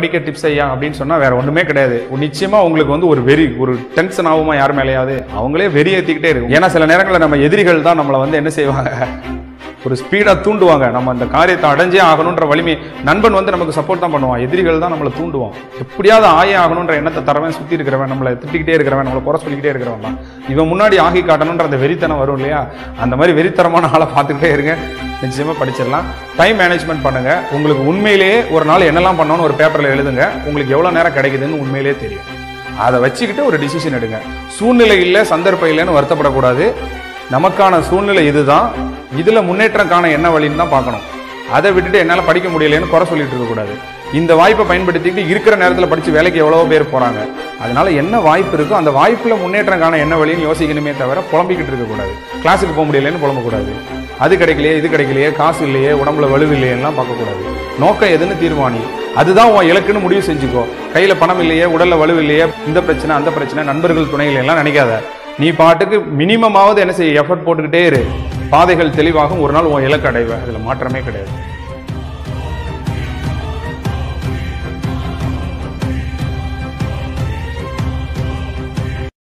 படிக்க டிப்ஸ் ஐயா அப்படின்னு சொன்னா வேற ஒண்ணுமே கிடையாது நிச்சயமா உங்களுக்கு வந்து ஒரு வெறி ஒரு டென்ஷன் ஆகுமா யார் மேலேயாவது அவங்களே வெறி ஏத்திக்கிட்டே இருக்கும் ஏன்னா சில நேரங்களில் நம்ம எதிரிகள் தான் நம்மளை வந்து என்ன செய்வாங்க ஒரு ஸ்பீடா தூண்டுவாங்க நம்ம அந்த காரியத்தை அடைஞ்சே ஆகணுன்ற வலிமை நண்பன் வந்து நமக்கு சப்போர்ட் தான் பண்ணுவான் எதிரிகள் தான் நம்மளை தூண்டுவான் எப்படியாவது ஆயே ஆகணுன்ற எண்ணத்தை தரவன் சுத்தி இருக்கிறவன் நம்மளை திட்டிக்கிட்டே இருக்கிறவன் நம்மளை குறை சொல்லிக்கிட்டே இருக்கிறவன் தான் இவன் முன்னாடி ஆகி காட்டணுன்ற அந்த வெறித்தனம் வரும் இல்லையா அந்த மாதிரி வெறித்தனமான ஆளை பார்த்துக்கிட்டே இருங்க நிச்சயமா படிச்சிடலாம் டைம் மேனேஜ்மெண்ட் பண்ணுங்க உங்களுக்கு உண்மையிலேயே ஒரு நாள் என்னெல்லாம் பண்ணணும்னு ஒரு பேப்பர்ல எழுதுங்க உங்களுக்கு எவ்வளவு நேரம் கிடைக்குதுன்னு உண்மையிலேயே தெரியும் அதை வச்சுக்கிட்டு ஒரு டிசிஷன் எடுங்க சூழ்நிலை இல்லை சந்தர்ப்பம் இல்லைன்னு வருத்தப்படக்கூடாது நமக்கான சூழ்நிலை இதுதான் இதுல முன்னேற்றம் காண என்ன வழின்னு தான் பார்க்கணும் அதை விட்டுட்டு என்னால படிக்க முடியலைன்னு குறை சொல்லிட்டு இருக்க கூடாது இந்த வாய்ப்பை பயன்படுத்திக்கிட்டு இருக்கிற நேரத்துல படிச்சு வேலைக்கு எவ்வளவோ பேர் போறாங்க அதனால என்ன வாய்ப்பு இருக்கோ அந்த வாய்ப்புல முன்னேற்றம் காண என்ன வழின்னு யோசிக்கணுமே தவிர புலம்பிக்கிட்டு இருக்க கூடாது கிளாஸுக்கு போக முடியலைன்னு புலம்பக்கூடாது அது கிடைக்கலையே இது கிடைக்கலையே காசு இல்லையே உடம்புல வலு இல்லையெல்லாம் பார்க்கக்கூடாது நோக்கம் எதுன்னு தீர்மானி அதுதான் உன் இலக்குன்னு முடிவு செஞ்சுக்கோ கையில பணம் இல்லையே உடல்ல வலு இல்லையே இந்த பிரச்சனை அந்த பிரச்சனை நண்பர்கள் துணைகள் எல்லாம் நினைக்காத நீ பாட்டுக்கு மினிமமாவது என்ன செய்ய எஃபர்ட் போட்டுக்கிட்டே இரு பாதைகள் தெளிவாகும் ஒரு நாள் உன் இலக்கு அடைவ அதுல மாற்றமே கிடையாது